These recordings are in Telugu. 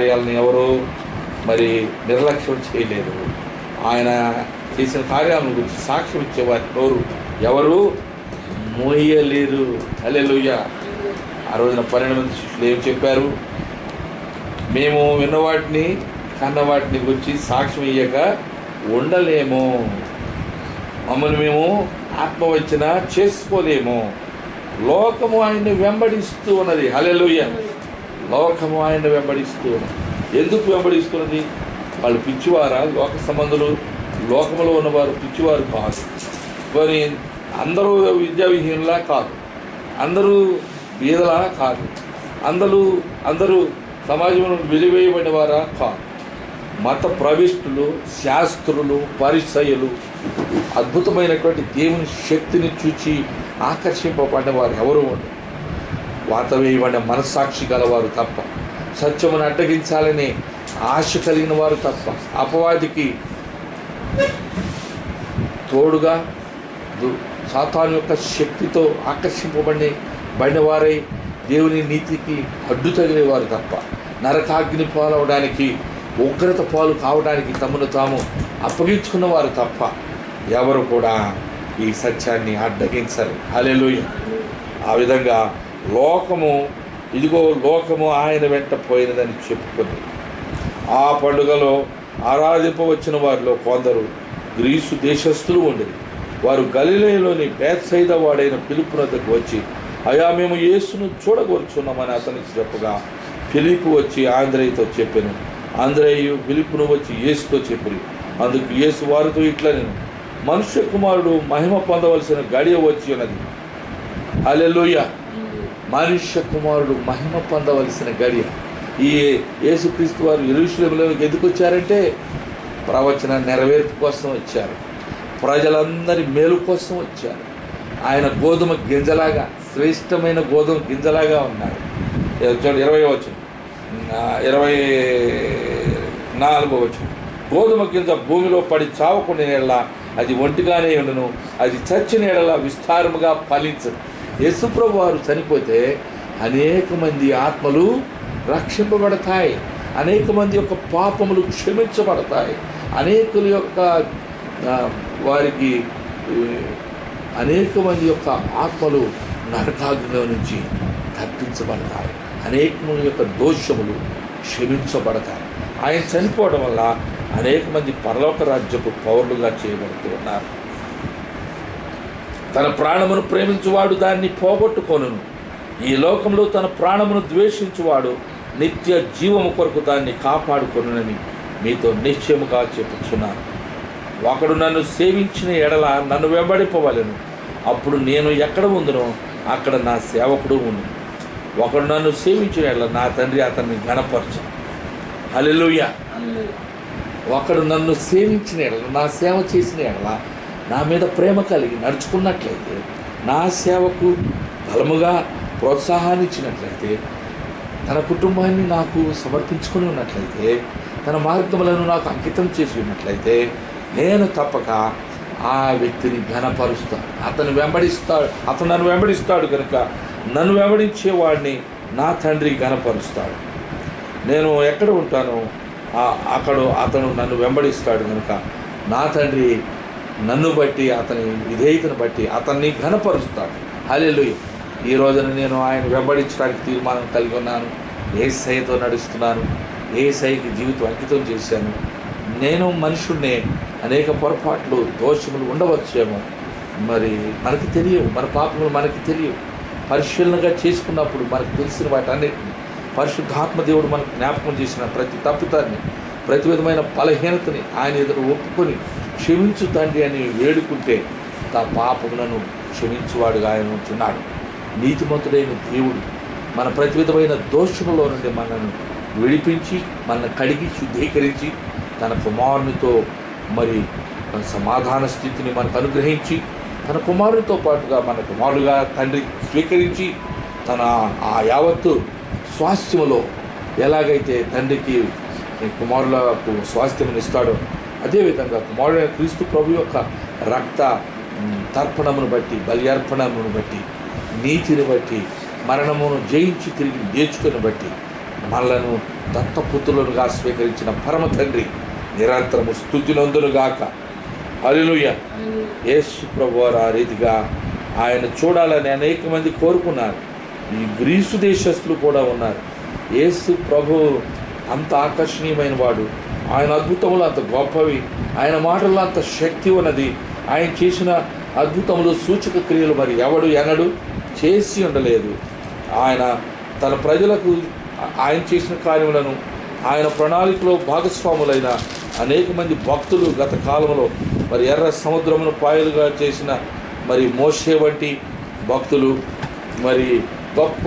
కార్యాలను ఎవరు మరి నిర్లక్ష్యం చేయలేదు ఆయన చేసిన కార్యాలను గురించి సాక్ష్యం ఇచ్చేవారి నోరు ఎవరు మోయలేరు అలెలుయ్య ఆ రోజున పన్నెండు మంది శిష్యులు ఏం చెప్పారు మేము విన్నవాటిని కన్నవాటిని గురించి సాక్ష్యం ఇయ్యక ఉండలేము మమ్మల్ని మేము ఆత్మవంచన చేసుకోలేము లోకము ఆయన్ని వెంబడిస్తూ ఉన్నది హలెలుయ్య లోకము ఆయన్ని వెంబడిస్తూ ఉన్నది ఎందుకు వెంబడిస్తున్నది వాళ్ళు పిచ్చివారా లోక సంబంధులు లోకములో ఉన్నవారు పిచ్చివారు కాదు కానీ అందరూ విద్యా విహీనులా కాదు అందరూ బీదలా కాదు అందరూ అందరూ సమాజంలో వెలివేయబడిన వారా కాదు మత ప్రవిష్టులు శాస్త్రులు పరిసయులు అద్భుతమైనటువంటి దేవుని శక్తిని చూచి ఆకర్షింపబడిన వారు ఎవరు ఉండరు వాత వేయబడిన మనస్సాక్షి గలవారు తప్ప సత్యమును అడ్డగించాలని ఆశ కలిగిన వారు తప్ప అపవాదికి తోడుగా దు- సాతాను యొక్క శక్తితో ఆకర్షింపబడి బడిన వారై దేవుని నీతికి అడ్డు తగిలేవారు తప్ప నరకాగ్ని పాలవడానికి ఉగ్రత పాలు కావడానికి తమను తాము అప్పగించుకున్న వారు తప్ప ఎవరు కూడా ఈ సత్యాన్ని అడ్డగించరు హల్లెలూయా ఆ విధంగా లోకము ఇదిగో లోకము ఆయన వెంట పోయినదని చెప్పుకుంది ఆ పండుగలో ఆరాధింపవచ్చిన వారిలో కొందరు గ్రీసు దేశస్థులు ఉండేది వారు గలిలయలోని బేత్సైద వాడైన పిలుపు వద్దకు వచ్చి అయా మేము యేసును చూడగోరుచున్నామని అతనికి చెప్పగా ఫిలిపు వచ్చి ఆంధ్రయ్యతో చెప్పాను ఆంధ్రయ్య ఫిలిపును వచ్చి యేసుతో చెప్పి అందుకు యేసు వారితో ఇట్లా నేను మనుష్య కుమారుడు మహిమ పొందవలసిన గడియ వచ్చి ఉన్నది అలెలుయ్య మనుష్య కుమారుడు మహిమ పొందవలసిన గడియ ఈ యేసుక్రీస్తు వారు ఎరుషులేములోకి ఎందుకు వచ్చారంటే ప్రవచన నెరవేర్పు కోసం వచ్చారు ప్రజలందరి మేలు కోసం వచ్చారు ఆయన గోధుమ గింజలాగా శ్రేష్టమైన గోధుమ గింజలాగా ఉన్నారు చూడండి ఇరవై వచ్చిన ఇరవై నాలుగో వచ్చిన గోధుమ గింజ భూమిలో పడి చావకుండా నీడల అది ఒంటిగానే ఉండును అది చచ్చిన నీడల విస్తారముగా ఫలించదు యేసుప్రభు వారు చనిపోతే అనేక మంది ఆత్మలు రక్షింపబడతాయి అనేక మంది యొక్క పాపములు క్షమించబడతాయి అనేకుల యొక్క ఆ, వారికి ఈ, అనేక మంది యొక్క ఆత్మలు నరకాగ్నిలో నుంచి తప్పించబడతాయి అనేక మంది యొక్క దోషములు క్షమించబడతాయి ఆయన చనిపోవడం వల్ల అనేక మంది పరలోక రాజ్యపు పౌరులుగా చేయబడుతూ ఉన్నారు తన ప్రాణమును ప్రేమించువాడు దాన్ని పోగొట్టుకొనును ఈ లోకంలో తన ప్రాణమును ద్వేషించువాడు నిత్య జీవము కొరకు దాన్ని కాపాడుకొనునని మీతో నిశ్చయముగా చెప్పుచున్నాను ఒకడు నన్ను సేవించిన ఎడల నన్ను వెంబడింపవలెను అప్పుడు నేను ఎక్కడ ఉందునో అక్కడ నా సేవకుడు ఉండు ఒకడు నన్ను సేవించిన ఎడల నా తండ్రి అతన్ని గణపరచు హల్లెలూయా ఒకడు నన్ను సేవించిన ఎడల నా సేవ చేసిన ఎడల నా మీద ప్రేమ కలిగి నడుచుకున్నట్లయితే నా సేవకు బలముగా ప్రోత్సాహాన్ని ఇచ్చినట్లయితే తన కుటుంబాన్ని నాకు సమర్పించుకుని ఉన్నట్లయితే తన మార్గములను నాకు అంకితం చేసి ఉన్నట్లయితే నేను తప్పక ఆ వ్యక్తిని ఘనపరుస్తాను అతను వెంబడిస్తాడు అతను నన్ను వెంబడిస్తాడు కనుక నన్ను వెంబడించేవాడిని నా తండ్రి ఘనపరుస్తాడు నేను ఎక్కడ ఉంటానో ఆ- అక్కడ అతను నన్ను వెంబడిస్తాడు కనుక నా తండ్రి నన్ను బట్టి అతని విధేయతను బట్టి అతన్ని ఘనపరుస్తాడు హల్లెలూయా ఈ రోజున నేను ఆయన వెంబడించడానికి తీర్మానం కలిగి ఉన్నాను ఏ సైతో నడుస్తున్నాను ఏ సైకి జీవితం అంకితం చేశాను నేను మనుషుణ్ణే అనేక పొరపాట్లు దోషములు ఉండవచ్చేమో మరి మనకి తెలియవు మన పాపములు మనకి తెలియవు పరిశీలనగా చేసుకున్నప్పుడు మనకు తెలిసిన వాటన్నిటిని పరిశుద్ధాత్మ దేవుడు మనకు జ్ఞాపకం చేసిన ప్రతి తప్పుతాన్ని ప్రతి విధమైన బలహీనతని ఆయన ఎదురు ఒప్పుకొని క్షమించు తండ్రి అని వేడుకుంటే తా పాపములను క్షమించువాడుగా ఆయన ఉంటున్నాడు నీతిమంతుడైన దేవుడు మన ప్రతి విధమైన దోషములో నుండి మనను విడిపించి మనల్ని కడిగి శుద్ధీకరించి తన కుమారునితో మరి సమాధాన స్థితిని మనకు అనుగ్రహించి తన కుమారునితో పాటుగా మన కుమారుడుగా తండ్రి స్వీకరించి తన ఆ యావత్తు స్వాస్థ్యములో ఎలాగైతే తండ్రికి ఈ కుమారులకు స్వాస్థ్యమును ఇస్తాడో అదేవిధంగా కుమారుడైన క్రీస్తు ప్రభు యొక్క రక్త మ్, తర్పణమును బట్టి బలి బట్టి నీతిని బట్టి మరణమును జయించి తిరిగి నేర్చుకుని బట్టి మనలను దత్తపుత్రులుగా స్వీకరించిన పరమ తండ్రి నిరంతరము స్థుతినందునుగాక హల్లెలూయ యేసు ప్రభు వారు ఆ రీతిగా ఆయన చూడాలని అనేక మంది కోరుకున్నారు ఈ గ్రీసు దేశస్తులు కూడా ఉన్నారు యేసు ప్రభు అంత ఆకర్షణీయమైన వాడు ఆయన అద్భుతములు అంత గొప్పవి ఆయన మాటల్లో అంత శక్తి ఉన్నది ఆయన చేసిన అద్భుతములు సూచక క్రియలు మరి ఎవడు ఎనడు చేసి ఉండలేదు ఆయన తన ప్రజలకు ఆయన చేసిన కార్యములను ఆయన ప్రణాళికలో భాగస్వాములైన అనేక మంది భక్తులు గత కాలంలో మరి ఎర్ర సముద్రమును పాయలుగా చేసిన మరి మోషే వంటి భక్తులు మరి గొప్ప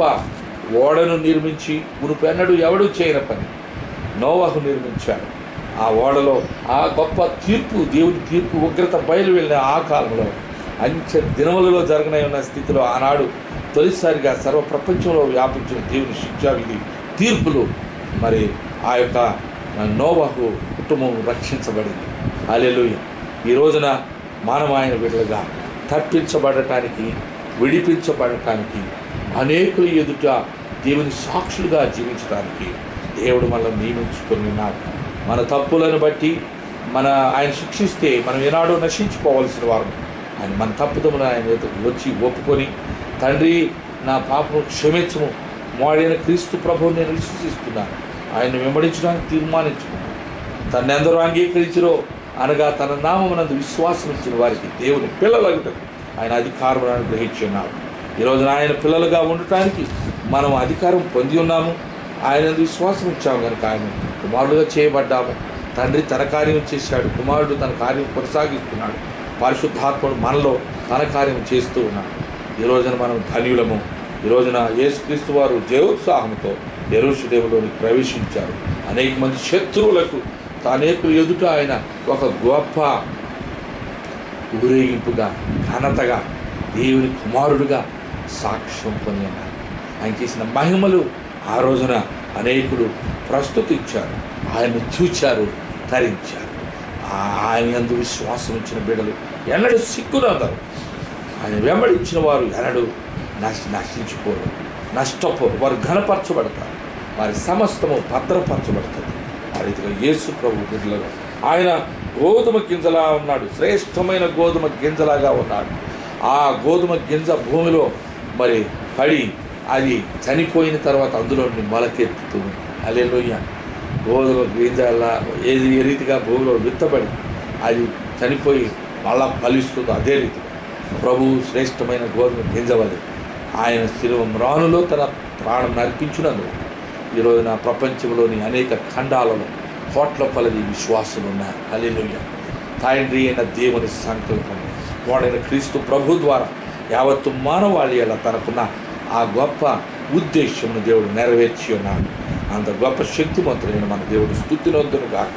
ఓడను నిర్మించి మునుపెన్నడు ఎవడు చేయని పని నోవాహు నిర్మించాడు ఆ ఓడలో ఆ గొప్ప తీర్పు దేవుని తీర్పు ఉగ్రత బయలు వెళ్ళిన ఆ కాలంలో అంచె దినములలో జరగనై ఉన్న స్థితిలో ఆనాడు తొలిసారిగా సర్వ ప్రపంచంలో వ్యాపించిన దేవుని శిక్షా విధి తీర్పులు మరి ఆ యొక్క నోవాహు కుటుంబం రక్షించబడింది అలెలుయ ఈ రోజున మానవాయన బిడ్డలుగా తప్పించబడటానికి విడిపించబడటానికి అనేకుల ఎదుట దేవుని సాక్షులుగా జీవించడానికి దేవుడు మనల్ని నియమించుకొని ఉన్నాడు మన తప్పులను బట్టి మన ఆయన శిక్షిస్తే మనం ఏనాడో నశించుకోవాల్సిన వారు ఆయన మన తప్పుదమును ఆయన ఎదుట వచ్చి ఒప్పుకొని తండ్రి నా పాపను క్షమించము మాడైన క్రీస్తు ప్రభువుని నేను విశ్వసిస్తున్నాను ఆయన వెంబడించడానికి తీర్మానించుకున్నాను తన ఎందరో అంగీకరించరో అనగా తన నామమునందు విశ్వాసం ఇచ్చిన వారికి దేవుని పిల్లలకు ఆయన అధికారం అనుగ్రహించున్నాడు ఈరోజు ఆయన పిల్లలుగా ఉండటానికి మనం అధికారం పొంది ఉన్నాము ఆయన విశ్వాసం ఇచ్చాము కనుక ఆయన కుమారుడుగా చేయబడ్డాము తండ్రి తన కార్యం చేశాడు కుమారుడు తన కార్యం కొనసాగిస్తున్నాడు పరిశుద్ధాత్ముడు మనలో తన కార్యం చేస్తూ ఉన్నాడు ఈ రోజున మనం ధన్యులము ఈ రోజున యేసుక్రీస్తు వారు జయోత్సాహంతో ఎరుషుదేవులోని ప్రవేశించారు అనేక మంది శత్రువులకు అనేకులు ఎదుట ఆయన ఒక గొప్ప ఊరేగింపుగా ఘనతగా దేవుని కుమారుడుగా సాక్ష్యం పొంది ఉన్నారు ఆయన చేసిన మహిమలు ఆ రోజున అనేకులు ప్రస్తుతించారు ఆయన చూచారు తరించారు ఆ- ఆయన యందు విశ్వాసం ఇచ్చిన బిడ్డలు ఎన్నడూ సిగ్గునందరు ఆయన వెంబడించిన వారు ఎన్నడూ నశ నశించిపోరు నష్టపోరు వారు ఘనపరచబడతారు వారి సమస్తము భద్రపరచబడుతుంది ఆ రీతిగా యేసు ప్రభు బిడ్డలుగా ఆయన గోధుమ గింజలా ఉన్నాడు శ్రేష్టమైన గోధుమ గింజలాగా ఉన్నాడు ఆ గోధుమ గింజ భూమిలో మరి పడి అది చనిపోయిన తర్వాత అందులో నుండి మొలకెత్తుతుంది అలెలుయ్య గోధుమ గింజ అలా ఏది ఏ రీతిగా భూమిలో విత్తబడి అది చనిపోయి మళ్ళా ఫలిస్తుందో అదే రీతి ప్రభు శ్రేష్టమైన గోధుమ గింజవది ఆయన శిలువ మ్రానులో తన ప్రాణం నర్పించినందుకు ఈ రోజున ప్రపంచంలోని అనేక ఖండాలలో కోట్ల కొలది విశ్వాసులు ఉన్నారు హల్లెలూయా తండ్రి అయిన దేవుని సంకల్పం వాడైన క్రీస్తు ప్రభు ద్వారా యావత్తు మానవాళి అలా తనకున్న ఆ గొప్ప ఉద్దేశమును దేవుడు నెరవేర్చి ఉన్నాడు అంత గొప్ప శక్తిమంతుడైన మన దేవుడు స్థుతినొద్దును గాక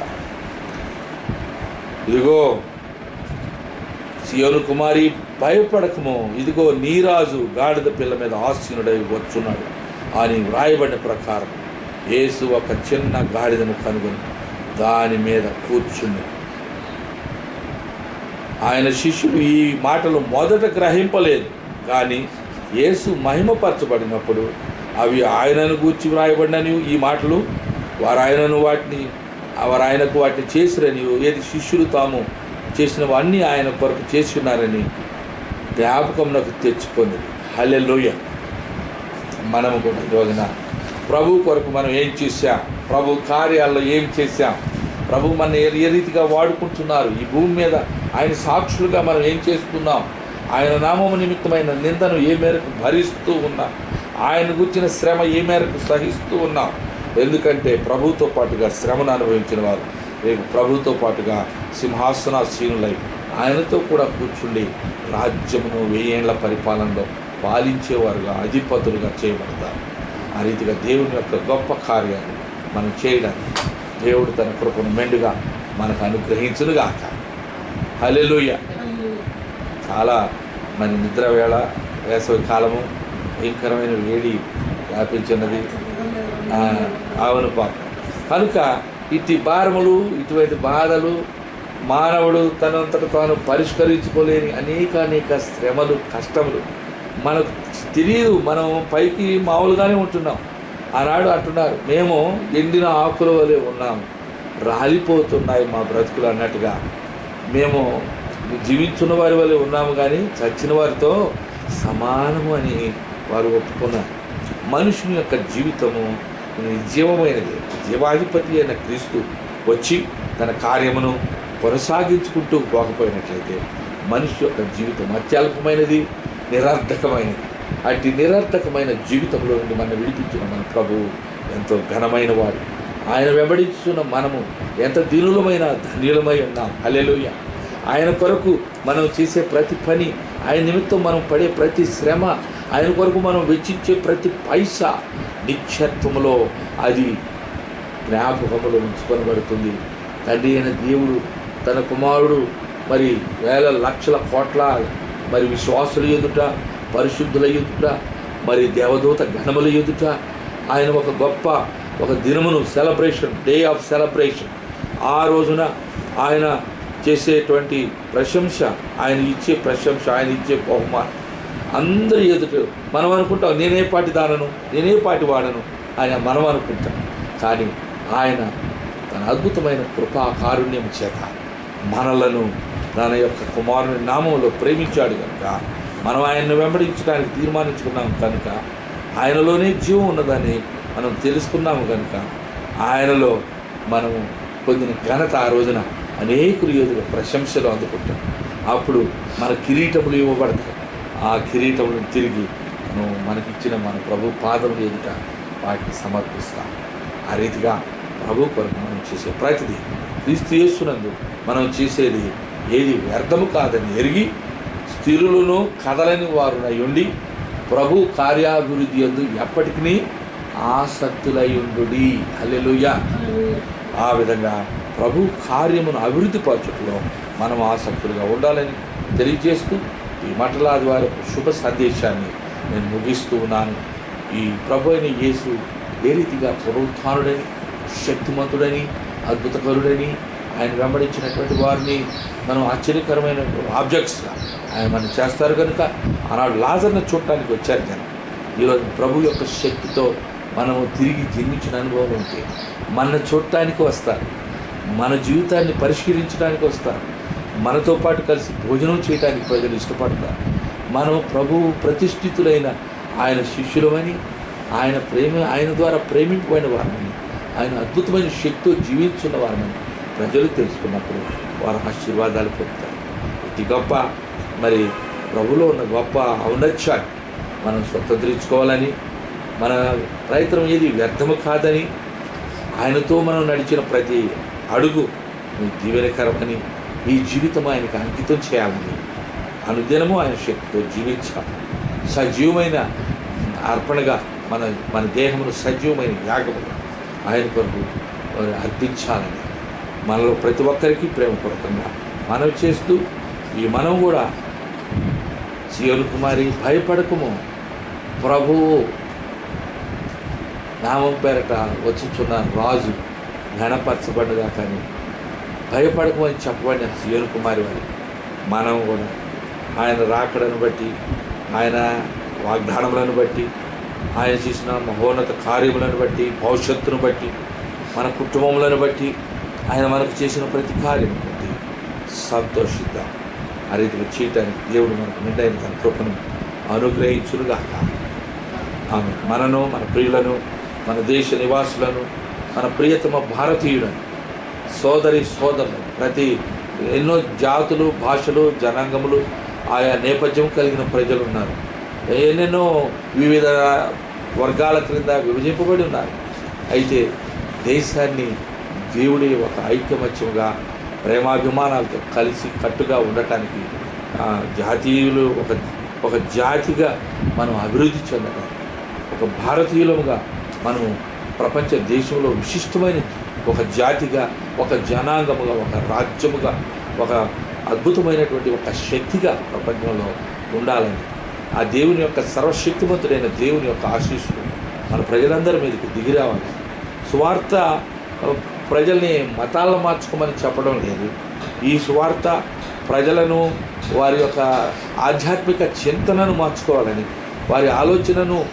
ఇదిగో సియోను కుమారి భయపడకము ఇదిగో నీరాజు గాడిద పిల్ల మీద ఆసీనుడై వచ్చున్నాడు అని వ్రాయబడిన ప్రకారం యేసు ఒక చిన్న గాడిదను కనుగొని దాని మీద కూర్చుని ఆయన శిష్యులు ఈ మాటలు మొదట గ్రహింపలేదు కానీ యేసు మహిమపరచబడినప్పుడు అవి ఆయనను గూర్చి వ్రాయబడినని ఈ మాటలు వారు ఆయనను వాటిని వారు ఆయనకు వాటిని చేసిరని ఏది శిష్యులు తాము చేసినవన్నీ ఆయన కొరకు చేసి ఉన్నారని జ్ఞాపకంలోకి తెచ్చుకుంది హల్లెలూయ మనము కూడా ఈ రోజున ప్రభు కొరకు మనం ఏం చేశాం ప్రభు కార్యాల్లో ఏం చేశాం ప్రభు మన ఏ ఏ రీతిగా వాడుకుంటున్నారు ఈ భూమి మీద ఆయన సాక్షులుగా మనం ఏం చేస్తున్నాం ఆయన నామము నిమిత్తమైన నిందను ఏ మేరకు భరిస్తూ ఉన్నాం ఆయన గుర్చిన శ్రమ ఏ మేరకు సహిస్తూ ఉన్నాం ఎందుకంటే ప్రభుతో పాటుగా శ్రమను అనుభవించిన వారు రేపు ప్రభుతో పాటుగా సింహాసనాసీనులై ఆయనతో కూడా కూర్చుండి రాజ్యమును వెయ్యేళ్ల పరిపాలనలో పాలించేవారుగా అధిపతులుగా చేయబడతారు ఆ రీతిగా దేవుని యొక్క గొప్ప కార్యాలు మనం చేయడానికి దేవుడు తన కృపను మెండుగా మనకు అనుగ్రహించునుగాక హల్లెలూయ చాలా మన నిద్ర వేళ వేసవి కాలము భయంకరమైన వేడి వ్యాపించినది ఆ, అవును పాప కనుక ఇటు భారములు ఇటువంటి బాధలు మానవుడు తనంతట తాను పరిష్కరించుకోలేని అనేక అనేక శ్రమలు కష్టములు మనకు తెలియదు మనం పైకి మామూలుగానే ఉంటున్నాం ఆనాడు అంటున్నారు మేము ఎండిన ఆకుల వలె ఉన్నాము రాలిపోతున్నాయి మా బ్రతుకులు అన్నట్టుగా మేము జీవించున్న వారి వల్ల ఉన్నాము కానీ చచ్చిన వారితో సమానము అని వారు ఒప్పుకున్నారు మనుషుని యొక్క జీవితము నిర్జీవమైనది జీవాధిపతి అయిన క్రీస్తు వచ్చి తన కార్యమును కొనసాగించుకుంటూ పోకపోయినట్లయితే మనిషి యొక్క జీవితం అత్యల్పమైనది నిరర్ధకమైనది అట్టి నిరర్ధకమైన జీవితంలో నుండి మనం విడిపించిన మన ప్రభువు ఎంతో ఘనమైన వాడు ఆయన వెంబడించున్న మనము ఎంత దీనులమైన ధన్యులమై ఉన్నాం హల్లెలూయా ఆయన కొరకు మనం చేసే ప్రతి పని ఆయన నిమిత్తం మనం పడే ప్రతి శ్రమ ఆయన కొరకు మనం వెచ్చించే ప్రతి పైసా నిత్యత్వములో అది జ్ఞాపకములో ఉంచుకొనబడుతుంది తండ్రి అయిన దేవుడు తన కుమారుడు మరి వేల లక్షల కోట్ల మరి విశ్వాసుల ఎదుట పరిశుద్ధుల ఎదుట మరి దేవదూత గణముల ఎదుట ఆయన ఒక గొప్ప ఒక దినమును సెలబ్రేషన్ డే ఆఫ్ సెలబ్రేషన్ ఆ రోజున ఆయన చేసేటువంటి ప్రశంస ఆయన ఇచ్చే ప్రశంస ఆయన ఇచ్చే బహుమానం అందరి ఎదుట మనం అనుకుంటాం నేనే పాటి దానను నేనే పాటి వాడను ఆయన మనం అనుకుంటాం కానీ ఆయన తన అద్భుతమైన కృపా కారుణ్యం చేత మనలను తన యొక్క కుమారుని నామంలో ప్రేమించాడు కనుక మనం ఆయన్ని వెంబడించడానికి తీర్మానించుకున్నాం కనుక ఆయనలోనే జీవం ఉన్నదని మనం తెలుసుకున్నాము కనుక ఆయనలో మనము పొందిన ఘనత ఆ రోజున అనేకులు ఎదురు ప్రశంసలు అందుకుంటాం అప్పుడు మన కిరీటములు ఇవ్వబడతాయి ఆ కిరీటములను తిరిగి మనం మనకిచ్చిన మన ప్రభు పాదములు ఎదుట వాటిని సమర్పిస్తాం ఆ రీతిగా ప్రభు కొరకు మనం చేసే ప్రతిదీ క్రీస్తు యేసునందు మనం చేసేది ఏది వ్యర్థము కాదని ఎరిగి స్థిరులను కదలని వారు ఉండి ప్రభు కార్యాభివృద్ధి ఎందు ఎప్పటికీ ఆసక్తులై ఉండు హల్లెలూయా ఆ విధంగా ప్రభు కార్యమును అభివృద్ధి పరచడంలో మనం ఆసక్తులుగా ఉండాలని తెలియజేస్తూ ఈ మటల ద్వారా శుభ సందేశాన్ని నేను ముగిస్తూ ఉన్నాను ఈ ప్రభు అయిన యేసు ఏ రీతిగా పునరుత్థానుడని శక్తిమంతుడని అద్భుతకరుడని ఆయన వెంబడించినటువంటి వారిని మనం ఆశ్చర్యకరమైన ఆబ్జెక్ట్స్గా ఆయన మనం చేస్తారు కనుక ఆనాడు లాజర్ను చూడటానికి వచ్చారు జనం ఈరోజు ప్రభు యొక్క శక్తితో మనము తిరిగి జన్మించిన అనుభవం ఉంటే మన చూడటానికి వస్తారు మన జీవితాన్ని పరిష్కరించడానికి వస్తారు మనతో పాటు కలిసి భోజనం చేయడానికి ప్రజలు ఇష్టపడతారు మనం ప్రభువు ప్రతిష్ఠితులైన ఆయన శిష్యులమని ఆయన ప్రేమ ఆయన ద్వారా ప్రేమింపబడిన వారమని ఆయన అద్భుతమైన శక్తితో జీవించున్న వారమని ప్రజలు తెలుసుకున్నప్పుడు వారు ఆశీర్వాదాలు పొందుతారు ఇటు గొప్ప మరి ప్రభులో ఉన్న గొప్ప ఔన్నత్యాన్ని మనం స్వతంత్రించుకోవాలని మన ప్రయత్నం ఏది వ్యర్థము కాదని ఆయనతో మనం నడిచిన ప్రతి అడుగు మీ దీవెనకరమని ఈ జీవితం ఆయనకు అంకితం చేయాలని అనుదినము ఆయన శక్తితో జీవించాలి సజీవమైన అర్పణగా మన మన దేహమును సజీవమైన యాగముగా ఆయన కొరకు మరి అర్పించాలని మనలో ప్రతి ఒక్కరికి ప్రేమపూర్వకంగా మనవి చేస్తూ ఈ మనం కూడా సియోను కుమారి భయపడకము ప్రభువు నామం పేరట వచ్చుచున్న రాజు ఘనపరచబడ్డదా కానీ భయపడకమని చెప్పబడిన సియోను కుమారి వారి మనం కూడా ఆయన రాకడను బట్టి ఆయన వాగ్దానములను బట్టి ఆయన చేసిన మహోన్నత కార్యములను బట్టి భవిష్యత్తును బట్టి మన కుటుంబములను బట్టి ఆయన మనకు చేసిన ప్రతి కార్యం బట్టి సంతోషిద్దాం ఆ రీతిగా చేయటానికి దేవుడు మనకు నిండైన తన కృపను అనుగ్రహించునుగాక ఆమె మనను మన ప్రియులను మన దేశ నివాసులను మన ప్రియతమ భారతీయులను సోదరి సోదరులు ప్రతి ఎన్నో జాతులు భాషలు జనాంగములు ఆయా నేపథ్యం కలిగిన ప్రజలు ఉన్నారు ఎన్నెన్నో వివిధ వర్గాల క్రింద విభజింపబడి ఉన్నారు అయితే దేశాన్ని దేవుడి ఒక ఐకమత్యంగా ప్రేమాభిమానాలతో కలిసి కట్టుగా ఉండటానికి ఆ, జాతీయులు ఒక ఒక జాతిగా మనం అభివృద్ధి చెందడం ఒక భారతీయులముగా మనము ప్రపంచ దేశంలో విశిష్టమైన ఒక జాతిగా ఒక జనాంగముగా ఒక రాజ్యముగా ఒక అద్భుతమైనటువంటి ఒక శక్తిగా ప్రపంచంలో ఉండాలని ఆ దేవుని యొక్క సర్వశక్తిమంతుడైన దేవుని యొక్క ఆశీస్సులు మన ప్రజలందరి మీదకి దిగిరావాలి సువార్త ఆ, ప్రజల్ని మతాలను మార్చుకోమని చెప్పడం లేదు ఈ సువార్త ప్రజలను వారి యొక్క ఆధ్యాత్మిక చింతనను మార్చుకోవాలని వారి ఆలోచనను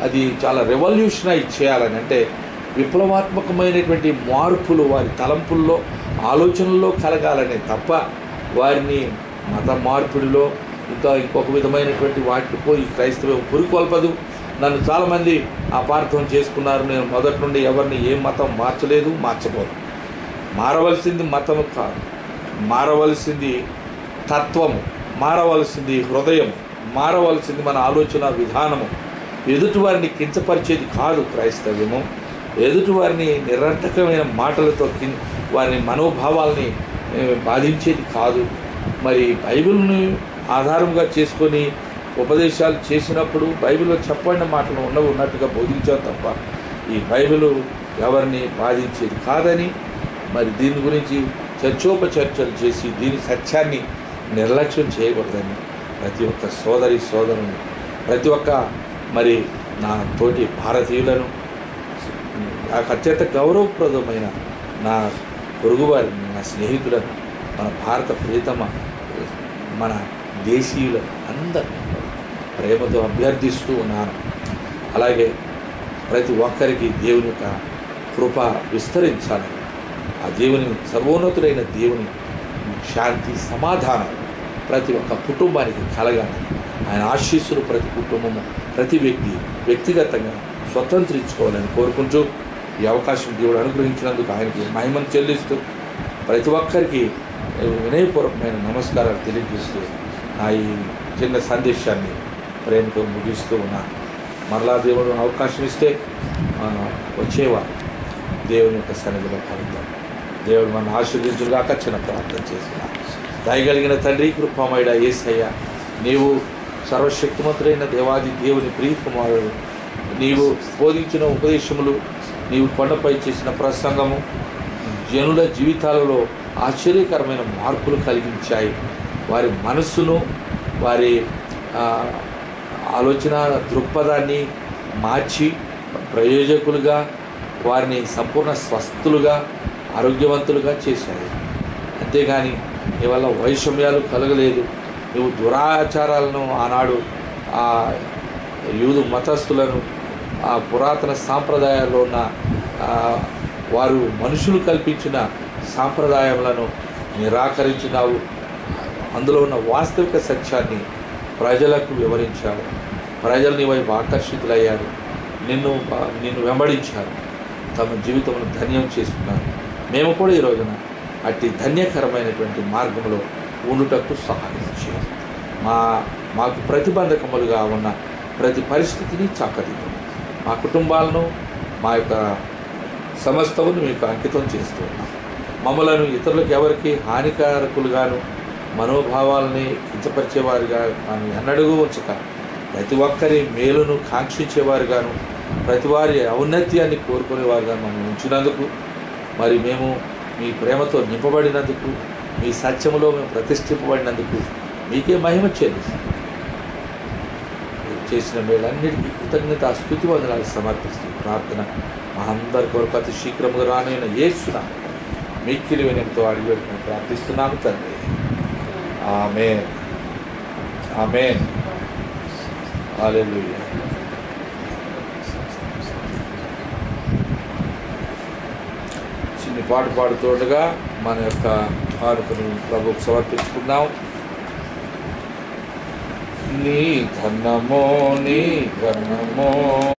అది చాలా రెవల్యూషనైజ్ చేయాలని అంటే విప్లవాత్మకమైనటువంటి మార్పులు వారి తలంపుల్లో ఆలోచనల్లో కలగాలనే తప్ప వారిని మత మార్పిడిలో ఇంకా ఇంకొక విధమైనటువంటి వాటికో ఈ క్రైస్తవం పురికొల్పదు నన్ను చాలామంది అపార్థం చేసుకున్నారు నేను మొదటి నుండి ఎవరిని ఏ మతం మార్చలేదు మార్చబోదు మారవలసింది మతము కాదు మారవలసింది తత్వము మారవలసింది హృదయం మారవలసింది మన ఆలోచన విధానము ఎదుటివారిని కించపరిచేది కాదు క్రైస్తవ్యము ఎదుటివారిని నిరర్థకమైన మాటలతో కిం వారి మనోభావాల్ని ఏ, బాధించేది కాదు మరి బైబిల్ని ఆధారంగా చేసుకొని ఉపదేశాలు చేసినప్పుడు బైబిల్లో చెప్పండి మాటలు ఉన్నవి ఉన్నట్టుగా బోధించాం తప్ప ఈ బైబిల్ ఎవరిని బాధించేది కాదని మరి దీని గురించి చర్చోపచర్చలు చేసి దీని సత్యాన్ని నిర్లక్ష్యం చేయకూడదని ప్రతి ఒక్క సోదరి సోదరుని ప్రతి ఒక్క మరి నా తోటి భారతీయులను నాకు అత్యంత గౌరవప్రదమైన నా పొరుగువారిని నా స్నేహితులను మన భారత ప్రియతమ మన దేశీయులను అందరినీ ప్రేమతో అభ్యర్థిస్తూ ఉన్నాను అలాగే ప్రతి ఒక్కరికి దేవుని యొక్క కృప విస్తరించాలని ఆ దేవుని సర్వోన్నతుడైన దేవుని శాంతి సమాధానం ప్రతి ఒక్క కుటుంబానికి కలగాలి ఆయన ఆశీస్సులు ప్రతి కుటుంబము ప్రతి వ్యక్తి వ్యక్తిగతంగా స్వతంత్రించుకోవాలని కోరుకుంటూ ఈ అవకాశం దేవుడు అనుగ్రహించినందుకు ఆయనకి మహిమను చెల్లిస్తూ ప్రతి ఒక్కరికి వినయపూర్వకమైన నమస్కారాలు తెలియజేస్తూ నా ఈ చిన్న సందేశాన్ని ప్రేమతో ముగిస్తూ ఉన్నాను మరలా దేవుడు అవకాశం ఇస్తే ఆ, వచ్చేవారు దేవుని యొక్క సన్నిధిలో కలుద్దాం దేవుడు మన ఆశీర్వించుగాక చిన్న ప్రార్థన చేస్తున్నాను దయగలిగిన తండ్రి కృపమయుడ ఏసయ్య నీవు సర్వశక్తిమంతుడైన దేవాది దేవుని ప్రియకుమారుడు నీవు బోధించిన ఉపదేశములు నీవు కొండపై చేసిన ప్రసంగము జనుల జీవితాలలో ఆశ్చర్యకరమైన మార్పులు కలిగించాయి వారి మనస్సును వారి ఆ, ఆలోచన దృక్పథాన్ని మార్చి ప్రయోజకులుగా వారిని సంపూర్ణ స్వస్థులుగా ఆరోగ్యవంతులుగా చేశాయి అంతేగాని నీ వల్ల వైషమ్యాలు కలగలేదు నువ్వు దురాచారాలను ఆనాడు ఆ యూదు మతస్థులను ఆ పురాతన సాంప్రదాయాల్లో ఉన్న ఆ, వారు మనుషులు కల్పించిన సాంప్రదాయములను నిరాకరించినావు అందులో ఉన్న వాస్తవిక సత్యాన్ని ప్రజలకు వివరించావు ప్రజలు నీ వైపు ఆకర్షితులయ్యారు నిన్ను బా- నిన్ను వెంబడించారు తమ జీవితమును ధన్యం చేసుకున్నారు మేము కూడా ఈ రోజున అట్టి ధన్యకరమైనటువంటి మార్గంలో ఉండుటకు సహాయం చేయాలి మా మాకు ప్రతిబంధకములుగా ఉన్న ప్రతి పరిస్థితిని చక్కదిద్దాం మా కుటుంబాలను మా యొక్క సమస్తమును మీకు అంకితం చేస్తూ ఉన్నాం మమ్మలను ఇతరులకు ఎవరికి హానికారకులుగాను మనోభావాలని కించపరిచేవారుగా మనం ఎన్నడూ ఉంచక ప్రతి ఒక్కరి మేలును కాంక్షించేవారుగాను ప్రతి వారి ఔన్నత్యాన్ని కోరుకునేవారుగా మనం ఉంచినందుకు మరి మేము మీ ప్రేమతో నింపబడినందుకు మీ సత్యములో మేము ప్రతిష్ఠింపబడినందుకు మీకే మహిమ చెల్లిస్తాం మీరు చేసిన మేలన్నిటికీ కృతజ్ఞత స్థుతి వందనాలు సమర్పిస్తూ ప్రార్థన మా అందరి కొరకు అతి శీఘ్రముగా రానైన ఏసునా మిక్కిలి వినయంతో అడిగి పెట్టుకుని ప్రార్థిస్తున్నాము తండ్రి ఆమె ఆమె హల్లెలూయా చిన్ని పాట పాడుతుండగా మన యొక్క కానుకను ప్రభుకు సమర్పించుకుందాం నీ ధనమో నీ ఘనమో